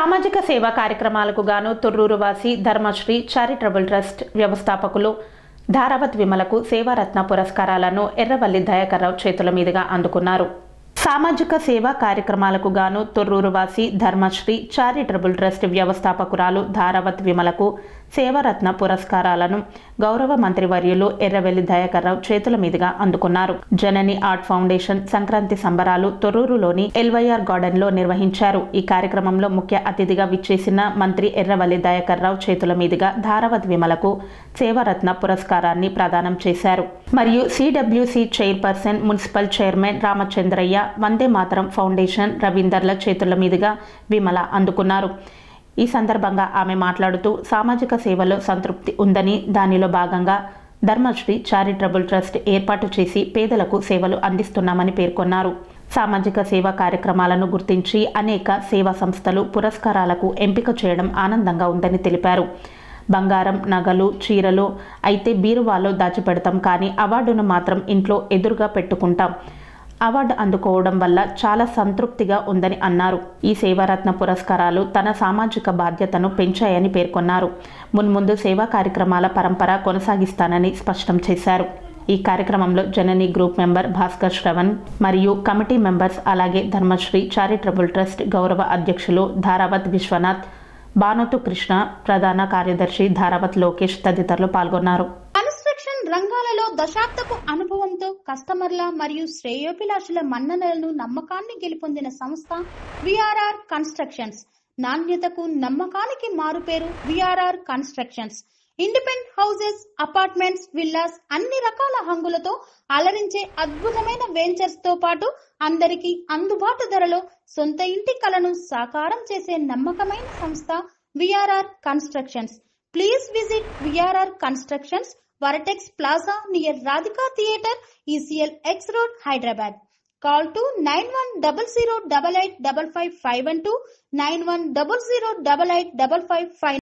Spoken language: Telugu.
సామాజిక సేవా కార్యక్రమాలకు గాను తొర్రూరు వాసి ధర్మశ్రీ చారిటబుల్ ట్రస్ట్ వ్యవస్థాపకులు ధారావత్ విమలకు సేవారత్న పురస్కారాలను ఎర్రవల్లి దయాకర్రావు చేతుల మీదుగా అందుకున్నారు సామాజిక సేవా కార్యక్రమాలకు గాను తొర్రూరు వాసి ధర్మశ్రీ చారిటబుల్ ట్రస్ట్ వ్యవస్థాపకురాలు ధారావత్ విమలకు సేవారత్న పురస్కారాలను గౌరవ మంత్రివర్యులు ఎర్రవెల్లి దయాకర్రావు చేతుల మీదుగా అందుకున్నారు జనని ఆర్ట్ ఫౌండేషన్ సంక్రాంతి సంబరాలు తొర్రూరులోని ఎల్వైఆర్ గార్డెన్ లో నిర్వహించారు ఈ కార్యక్రమంలో ముఖ్య అతిథిగా విచ్చేసిన మంత్రి ఎర్రవల్లి దయాకర్రావు చేతుల మీదుగా ధారావత్ విమలకు సేవారత్న పురస్కారాన్ని ప్రదానం చేశారు మరియు CWC chairperson municipal chairman Ramachandraiah Vande Mataram foundation రవీందర్ల చేతుల మీదుగా విమల అందుకున్నారు ఈ సందర్భంగా ఆమె మాట్లాడుతూ సామాజిక సేవలో సంతృప్తి ఉందని దానిలో భాగంగా ధర్మశ్రీ చారిటబుల్ ట్రస్ట్ ఏర్పాటు చేసి పేదలకు సేవలు అందిస్తున్నామని పేర్కొన్నారు సామాజిక సేవా కార్యక్రమాలను గుర్తించి అనేక సేవా సంస్థలు పురస్కారాలకు ఎంపిక చేయడం ఆనందంగా ఉందని తెలిపారు బంగారం నగలు చీరలు అయితే బీరువాలో దాచిపెడతాం కానీ అవార్డును మాత్రం ఇంట్లో ఎదురుగా పెట్టుకుంటాం అవార్డు అందుకోవడం వల్ల చాలా సంతృప్తిగా ఉందని అన్నారు ఈ సేవారత్న పురస్కారాలు తన సామాజిక బాధ్యతను పెంచాయని పేర్కొన్నారు మున్ముందు సేవా కార్యక్రమాల పరంపర కొనసాగిస్తానని స్పష్టం చేశారు ఈ కార్యక్రమంలో జనని గ్రూప్ మెంబర్ భాస్కర్ శ్రవణ్ మరియు కమిటీ మెంబర్స్ అలాగే ధర్మశ్రీ చారిటబుల్ ట్రస్ట్ గౌరవ అధ్యక్షులు ధారావత్ విశ్వనాథ్ బానోతు కృష్ణ ప్రధాన కార్యదర్శి ధారావత్ లోకేష్ తదితరులు పాల్గొన్నారు కన్స్ట్రక్షన్ రంగాలలో దశాబ్దపు అనుభవంతో కస్టమర్ల మరియు శ్రేయోభిలాషుల మన్ననలను నమ్మకాన్ని గెలుపొందిన సంస్థ విఆర్ఆర్ కన్స్ట్రక్షన్స్ నాణ్యతకు నమ్మకానికి మారుపేరు VRR constructions independent houses apartments villas అన్ని రకాల హంగులతో అలరించే అద్భుతమైన వెంచర్స్ తో పాటు అందరికీ అందుబాటు ధరలో సొంత ఇంటి కలను సాకారం చేసే నమ్మకమైన సంస్థ VRR constructions please visit VRR constructions Varatex Plaza near Radhika Theatre, ECL X Road, Hyderabad. Call to 9100885551 91008855